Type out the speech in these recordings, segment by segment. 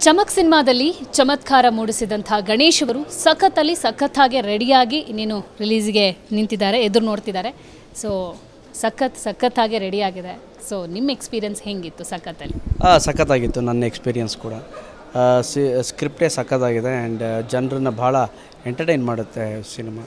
ಚಮಕ್ ಸಿನಿಮಾದಲ್ಲಿ ಚಮತ್ಕಾರ ಮೂಡಿಸಿದಂಥ ಗಣೇಶ್ ಅವರು ಸಖತ್ತಲ್ಲಿ ಸಖತ್ತಾಗಿ ರೆಡಿಯಾಗಿ ಇನ್ನೇನು ರಿಲೀಸ್ಗೆ ನಿಂತಿದ್ದಾರೆ ಎದುರು ನೋಡ್ತಿದ್ದಾರೆ ಸೊ ಸಖತ್ ಸಖತ್ತಾಗಿ ರೆಡಿಯಾಗಿದೆ ಸೊ ನಿಮ್ಮ ಎಕ್ಸ್ಪೀರಿಯನ್ಸ್ ಹೆಂಗಿತ್ತು ಸಖತ್ತಲ್ಲಿ ಹಾಂ ಸಖತ್ತಾಗಿತ್ತು ನನ್ನ ಎಕ್ಸ್ಪೀರಿಯನ್ಸ್ ಕೂಡ ಆ, ಸಿ ಸ್ಕ್ರಿಪ್ಟೇ ಸಖತ್ತಾಗಿದೆ ಆ್ಯಂಡ್ ಜನರನ್ನ ಭಾಳ ಎಂಟರ್ಟೈನ್ ಮಾಡುತ್ತೆ ಸಿನಿಮಾ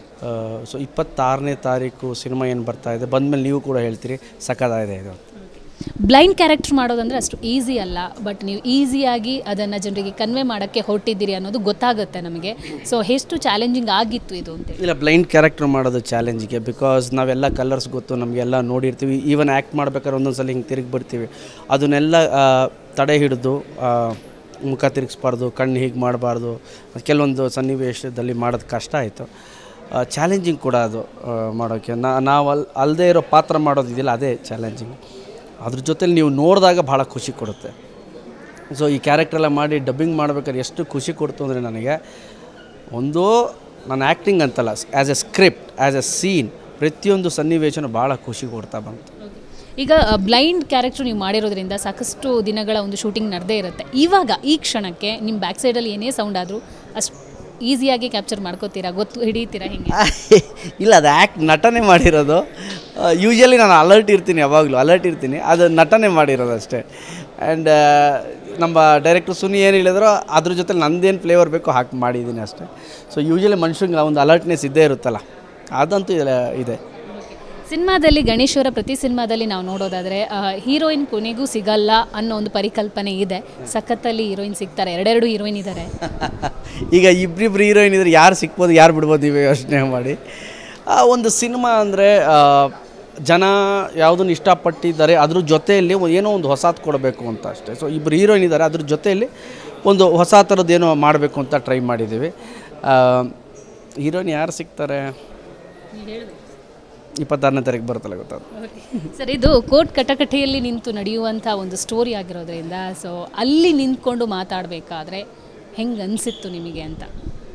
ಸೊ ಇಪ್ಪತ್ತಾರನೇ ತಾರೀಕು ಸಿನಿಮಾ ಏನು ಬರ್ತಾ ಇದೆ ಬಂದಮೇಲೆ ನೀವು ಕೂಡ ಹೇಳ್ತೀರಿ ಸಖತ್ತಾಗಿದೆ ಇದು ಬ್ಲೈಂಡ್ ಕ್ಯಾರೆಕ್ಟರ್ ಮಾಡೋದಂದ್ರೆ ಅಷ್ಟು ಈಸಿ ಅಲ್ಲ ಬಟ್ ನೀವು ಈಸಿಯಾಗಿ ಅದನ್ನು ಜನರಿಗೆ ಕನ್ವೆ ಮಾಡೋಕ್ಕೆ ಹೊರಟಿದ್ದೀರಿ ಅನ್ನೋದು ಗೊತ್ತಾಗುತ್ತೆ ನಮಗೆ ಸೊ ಎಷ್ಟು ಚಾಲೆಂಜಿಂಗ್ ಆಗಿತ್ತು ಇದು ಅಂತೇಳಿ ಇಲ್ಲ ಬ್ಲೈಂಡ್ ಕ್ಯಾರೆಕ್ಟರ್ ಮಾಡೋದು ಚಾಲೆಂಜಿಗೆ ಬಿಕಾಸ್ ನಾವೆಲ್ಲ ಕಲರ್ಸ್ ಗೊತ್ತು ನಮಗೆಲ್ಲ ನೋಡಿರ್ತೀವಿ ಈವನ್ ಆ್ಯಕ್ಟ್ ಮಾಡ್ಬೇಕಾದ್ರೆ ಒಂದೊಂದು ಸಲ ಹಿಂಗೆ ತಿರುಗಿ ಬರ್ತೀವಿ ಅದನ್ನೆಲ್ಲ ಆ, ತಡೆ ಹಿಡಿದು ಆ, ಮುಖ ತಿರುಗಿಸ್ಬಾರ್ದು ಕಣ್ಣು ಹೀಗೆ ಮಾಡಬಾರ್ದು ಕೆಲವೊಂದು ಸನ್ನಿವೇಶದಲ್ಲಿ ಮಾಡೋದು ಕಷ್ಟ ಆಯಿತು ಚಾಲೆಂಜಿಂಗ್ ಕೂಡ ಅದು ಆ, ಮಾಡೋಕ್ಕೆ ನಾ ನಾವು ಅಲ್ಲಿ ಅಲ್ಲದೆ ಇರೋ ಪಾತ್ರ ಮಾಡೋದಿದೆಯಲ್ಲ ಅದೇ ಚಾಲೆಂಜಿಂಗ್ ಅದ್ರ ಜೊತೆಲಿ ನೀವು ನೋಡಿದಾಗ ಭಾಳ ಖುಷಿ ಕೊಡುತ್ತೆ ಸೊ ಈ ಕ್ಯಾರೆಕ್ಟರೆಲ್ಲ ಮಾಡಿ ಡಬ್ಬಿಂಗ್ ಮಾಡ್ಬೇಕಾದ್ರೆ ಎಷ್ಟು ಖುಷಿ ಕೊಡ್ತು ಅಂದರೆ ನನಗೆ ಒಂದು ನನ್ನ ಆ್ಯಕ್ಟಿಂಗ್ ಅಂತಲ್ಲ as a script as a scene ಪ್ರತಿಯೊಂದು ಸನ್ನಿವೇಶನೂ ಭಾಳ ಖುಷಿ ಕೊಡ್ತಾ ಬಂತು ಈಗ ಬ್ಲೈಂಡ್ ಕ್ಯಾರೆಕ್ಟರ್ ನೀವು ಮಾಡಿರೋದ್ರಿಂದ ಸಾಕಷ್ಟು ದಿನಗಳ ಒಂದು ಶೂಟಿಂಗ್ ನಡೆದೇ ಇರುತ್ತೆ ಇವಾಗ ಈ ಕ್ಷಣಕ್ಕೆ ನಿಮ್ಮ ಬ್ಯಾಕ್ ಸೈಡಲ್ಲಿ ಏನೇ ಸೌಂಡ್ ಆದರೂ ಅಷ್ಟು ಈಸಿಯಾಗಿ ಕ್ಯಾಪ್ಚರ್ ಮಾಡ್ಕೋತೀರಾ ಗೊತ್ತು ಹಿಡಿತೀರಾ ಹಿಂಗೆ ಇಲ್ಲ ಅದು ಆ್ಯಕ್ಟ್ ನಟನೆ ಮಾಡಿರೋದು ಯೂಶ್ವಲಿ ನಾನು ಅಲರ್ಟ್ ಇರ್ತೀನಿ ಯಾವಾಗಲೂ ಅಲರ್ಟ್ ಇರ್ತೀನಿ ಅದು ನಟನೆ ಮಾಡಿರೋದು ಅಷ್ಟೇ ಆ್ಯಂಡ್ ನಮ್ಮ ಡೈರೆಕ್ಟರ್ ಸುನಿ ಏನು ಹೇಳಿದ್ರೋ ಅದ್ರ ಜೊತೆ ನಂದೇನು ಫ್ಲೇವರ್ ಬೇಕೋ ಹಾಕಿ ಮಾಡಿದ್ದೀನಿ ಅಷ್ಟೇ ಸೊ ಯೂಶ್ವಲಿ ಮನುಷ್ಯಂಗೆ ಒಂದು ಅಲರ್ಟ್ನೆಸ್ ಇದ್ದೇ ಇರುತ್ತಲ್ಲ ಅದಂತೂ ಇಲ್ಲ ಇದೆ ಸಿನಿಮಾದಲ್ಲಿ ಗಣೇಶ್ ಅವರ ಪ್ರತಿ ಸಿನಿಮಾದಲ್ಲಿ ನಾವು ನೋಡೋದಾದರೆ ಹೀರೋಯಿನ್ ಕೊನೆಗೂ ಸಿಗಲ್ಲ ಅನ್ನೋ ಒಂದು ಪರಿಕಲ್ಪನೆ ಇದೆ ಸಖತ್ತಲ್ಲಿ ಹೀರೋಯಿನ್ ಸಿಗ್ತಾರೆ ಎರಡೆರಡು ಹೀರೋಯಿನ್ ಇದ್ದಾರೆ ಈಗ ಇಬ್ಬರಿಬ್ರು ಹೀರೋಯಿನ್ ಇದ್ರೆ ಯಾರು ಸಿಕ್ಬೋದು ಯಾರು ಬಿಡ್ಬೋದು ನೀವು ಯೋಚನೆ ಮಾಡಿ ಆ, ಒಂದು ಸಿನಿಮಾ ಅಂದರೆ ಜನ ಯಾವುದನ್ನು ಇಷ್ಟಪಟ್ಟಿದ್ದಾರೆ ಅದ್ರ ಜೊತೆಯಲ್ಲಿ ಒ- ಏನೋ ಒಂದು ಹೊಸದು ಕೊಡಬೇಕು ಅಂತ ಅಷ್ಟೇ ಸೊ ಇಬ್ಬರು ಹೀರೋಯಿನ್ ಇದ್ದಾರೆ ಅದ್ರ ಜೊತೆಯಲ್ಲಿ ಒಂದು ಹೊಸ ಥರದ್ದು ಏನೋ ಮಾಡಬೇಕು ಅಂತ ಟ್ರೈ ಮಾಡಿದ್ದೀವಿ ಹೀರೋಯಿನ್ ಯಾರು ಸಿಗ್ತಾರೆ ಇಪ್ಪತ್ತಾರನೇ ತಾರೀಕು ಬರುತ್ತಲ್ಲ ಗೊತ್ತಾದ್ರು ಸರ್ ಇದು ಕೋರ್ಟ್ ಕಟಕಟೆಯಲ್ಲಿ ನಿಂತು ನಡೆಯುವಂಥ ಒಂದು ಸ್ಟೋರಿ ಆಗಿರೋದ್ರಿಂದ ಸೊ ಅಲ್ಲಿ ನಿಂತ್ಕೊಂಡು ಮಾತಾಡಬೇಕಾದ್ರೆ ಹೆಂಗೆ ಅನಿಸಿತ್ತು ನಿಮಗೆ ಅಂತ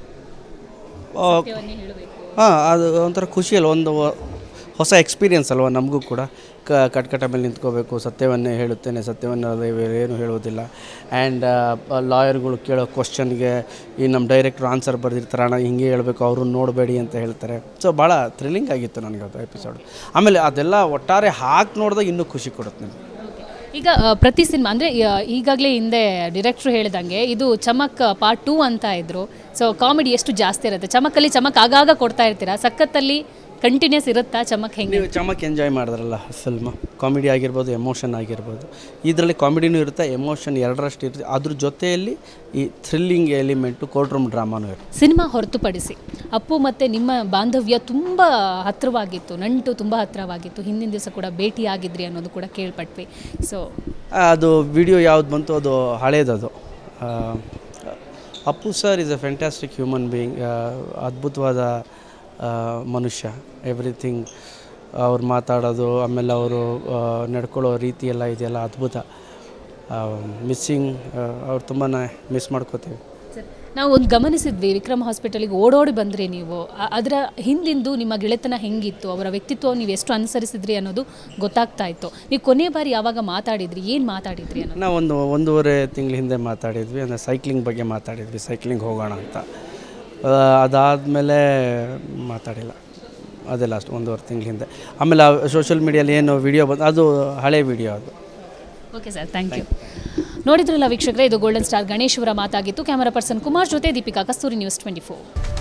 ಸತ್ಯವನ್ನೇ ಹೇಳಬೇಕು ಹಾಂ ಅದು ಒಂಥರ ಖುಷಿ ಅಲ್ಲ ಒಂದು ವ- ಹೊಸ ಎಕ್ಸ್ಪೀರಿಯನ್ಸ್ ಅಲ್ವಾ ನಮಗೂ ಕೂಡ ಕ ಕಟ್ಕಟ ಮೇಲೆ ನಿಂತ್ಕೋಬೇಕು ಸತ್ಯವನ್ನೇ ಹೇಳುತ್ತೇನೆ ಸತ್ಯವನ್ನೇ ಏನು ಹೇಳೋದಿಲ್ಲ ಆ್ಯಂಡ್ ಲಾಯರ್ಗಳು ಕೇಳೋ ಕ್ವಶನ್ಗೆ ಈ ನಮ್ಮ ಡೈರೆಕ್ಟ್ರ್ ಆನ್ಸರ್ ಬರೆದಿರ್ತಾರೆ ಅಣ್ಣ ಹಿಂಗೆ ಹೇಳಬೇಕು ಅವರು ನೋಡಬೇಡಿ ಅಂತ ಹೇಳ್ತಾರೆ ಸೊ ಭಾಳ ಥ್ರಿಲ್ಲಿಂಗ್ ಆಗಿತ್ತು ನನಗೆ ಅದು ಎಪಿಸೋಡ್ ಆಮೇಲೆ ಅದೆಲ್ಲ ಒಟ್ಟಾರೆ ಹಾಕಿ ನೋಡಿದಾಗ ಇನ್ನೂ ಖುಷಿ ಕೊಡುತ್ತೆ ನಿಮಗೆ ಈಗ ಆ, ಪ್ರತಿ ಸಿನಿಮಾ ಅಂದರೆ ಈಗಾಗಲೇ ಹಿಂದೆ ಡಿರೆಕ್ಟ್ರು ಹೇಳಿದಂಗೆ ಇದು ಚಮಕ್ ಪಾರ್ಟ್ ಟೂ ಅಂತ ಇದ್ರು ಸೊ ಕಾಮಿಡಿ ಎಷ್ಟು ಜಾಸ್ತಿ ಇರುತ್ತೆ ಚಮಕಲ್ಲಿ ಚಮಕ್ ಆಗಾಗ ಕೊಡ್ತಾ ಇರ್ತೀರಾ ಸಖತ್ತಲ್ಲಿ ಕಂಟಿನ್ಯೂಸ್ ಇರುತ್ತಾ ಚಮಕ್ ಹೆಂಗೆ ನೀವು ಚಮಕ್ ಎಂಜಾಯ್ ಮಾಡಿದ್ರಲ್ಲ ಫಿಲ್ಮ್ ಕಾಮಿಡಿ ಆಗಿರ್ಬೋದು ಎಮೋಷನ್ ಆಗಿರ್ಬೋದು ಇದರಲ್ಲಿ ಕಾಮಿಡಿನೂ ಇರುತ್ತೆ ಎಮೋಷನ್ ಎರಡರಷ್ಟು ಇರುತ್ತೆ ಅದ್ರ ಜೊತೆಯಲ್ಲಿ ಈ ಥ್ರಿಲ್ಲಿಂಗ್ ಎಲಿಮೆಂಟು ಕೋರ್ಟ್ ರೂಮ್ ಡ್ರಾಮಾನೂ ಇರುತ್ತೆ ಸಿನಿಮಾ ಹೊರತುಪಡಿಸಿ ಅಪ್ಪು ಮತ್ತು ನಿಮ್ಮ ಬಾಂಧವ್ಯ ತುಂಬ ಹತ್ತಿರವಾಗಿತ್ತು ನಂಟು ತುಂಬ ಹತ್ತಿರವಾಗಿತ್ತು ಹಿಂದಿನ ದಿವಸ ಕೂಡ ಭೇಟಿಯಾಗಿದ್ರಿ ಅನ್ನೋದು ಕೂಡ ಕೇಳ್ಪಟ್ವಿ ಸೊ ಅದು ವಿಡಿಯೋ ಯಾವ್ದು ಬಂತು ಅದು ಹಳೇದದು ಆ, Appu sir is a fantastic human being ಅದ್ಭುತವಾದ ಆ, ಮನುಷ್ಯ ಎವ್ರಿಥಿಂಗ್ ಅವ್ರು ಮಾತಾಡೋದು ಆಮೇಲೆ ಅವರು ನಡ್ಕೊಳ್ಳೋ ರೀತಿ ಎಲ್ಲ ಇದೆಯಲ್ಲ ಅದ್ಭುತ ಮಿಸ್ಸಿಂಗ್ ಅವ್ರು ತುಂಬಾ ಮಿಸ್ ಮಾಡ್ಕೋತೀವಿ ನಾವು ಒಂದು ಗಮನಿಸಿದ್ವಿ ವಿಕ್ರಮ್ ಹಾಸ್ಪಿಟಲಿಗೆ ಓಡೋಡಿ ಬಂದ್ರಿ ನೀವು ಅ- ಅದರ ಹಿಂದಿಂದು ನಿಮ್ಮ ಗೆಳೆತನ ಹೆಂಗಿತ್ತು ಅವರ ವ್ಯಕ್ತಿತ್ವ ನೀವು ಎಷ್ಟು ಅನುಸರಿಸಿದ್ರಿ ಅನ್ನೋದು ಗೊತ್ತಾಗ್ತಾ ಇತ್ತು ನೀವು ಕೊನೆ ಬಾರಿ ಯಾವಾಗ ಮಾತಾಡಿದ್ರಿ ಏನು ಮಾತಾಡಿದ್ರಿ ಅನ್ನೋದು ನಾವು ಒಂದು ಒಂದೂವರೆ ತಿಂಗಳ ಹಿಂದೆ ಮಾತಾಡಿದ್ವಿ ಅಂದರೆ ಸೈಕ್ಲಿಂಗ್ ಬಗ್ಗೆ ಮಾತಾಡಿದ್ವಿ ಸೈಕ್ಲಿಂಗ್ ಹೋಗೋಣ ಅಂತ ಅದಾದಮೇಲೆ ಮಾತಾಡಿಲ್ಲ ಅದೇ ಲಾಸ್ಟ್ ಒಂದೂವರೆ ತಿಂಗಳ ಹಿಂದೆ ಆಮೇಲೆ ಸೋಷಿಯಲ್ ಮೀಡಿಯಲ್ಲಿ ಏನು ವಿಡಿಯೋ ಬಂದು ಅದು ಹಳೆ ವಿಡಿಯೋ ಅದು ಓಕೆ ಸರ್ ಥ್ಯಾಂಕ್ ಯು ನೋಡಿದ್ರಲ್ಲ ವೀಕ್ಷಕರೇ ಇದು ಗೋಲ್ಡನ್ ಸ್ಟಾರ್ ಗಣೇಶ್ ಅವರ ಮಾತಾಗಿತ್ತು ಕ್ಯಾಮರಾ ಪರ್ಸನ್ ಕುಮಾರ್ ಜೊತೆ Deepika Kasturi news twenty four